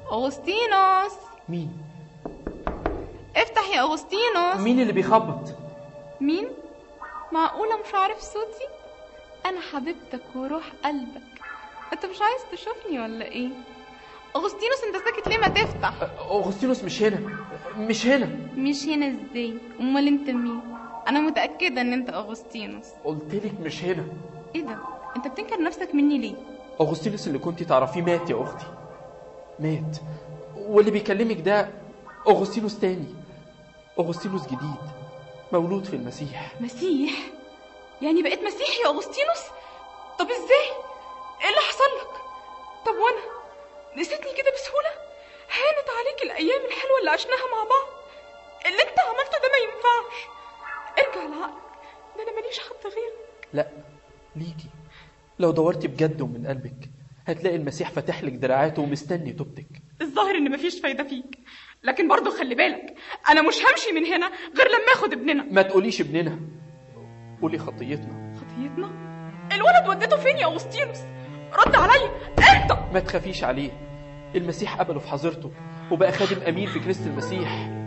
أغسطينوس مين افتح يا أغسطينوس مين اللي بيخبط مين؟ معقولة مش عارف صوتي؟ أنا حبيبتك وروح قلبك أنت مش عايز تشوفني ولا إيه؟ أغسطينوس أنت ساكت ليه ما تفتح؟ اغسطينوس مش هنا مش هنا مش هنا إزاي؟ أمال أنت مين؟ أنا متأكدة إن أنت أغسطينوس قلتلك مش هنا إيه ده؟ أنت بتنكر نفسك مني ليه؟ اغسطينوس اللي كنتي تعرفيه مات يا اختي مات واللي بيكلمك ده اغسطينوس تاني اغسطينوس جديد مولود في المسيح مسيح؟ يعني بقيت مسيحي يا أغسطينوس؟ طب إزاي؟ إيه اللي حصل لك؟ طب وأنا؟ نسيتني كده بسهولة؟ هانت عليك الأيام الحلوة اللي عشناها مع بعض؟ اللي أنت عملته ده ما ينفعش ارجع لعقلك ده أنا ماليش حد غيرك لا ليكي لو دورتي بجد ومن قلبك هتلاقي المسيح فاتح لك دراعاته ومستني توبتك الظاهر إن مفيش فايدة فيك لكن برضه خلي بالك أنا مش همشي من هنا غير لما آخد ابننا ما تقوليش ابننا قولي خطيتنا خطيتنا؟ الولد وديته فين يا أغسطينوس؟ رد عليا أنت ما تخافيش عليه المسيح قبله في حظيرته وبقى خادم امين في كنيسه المسيح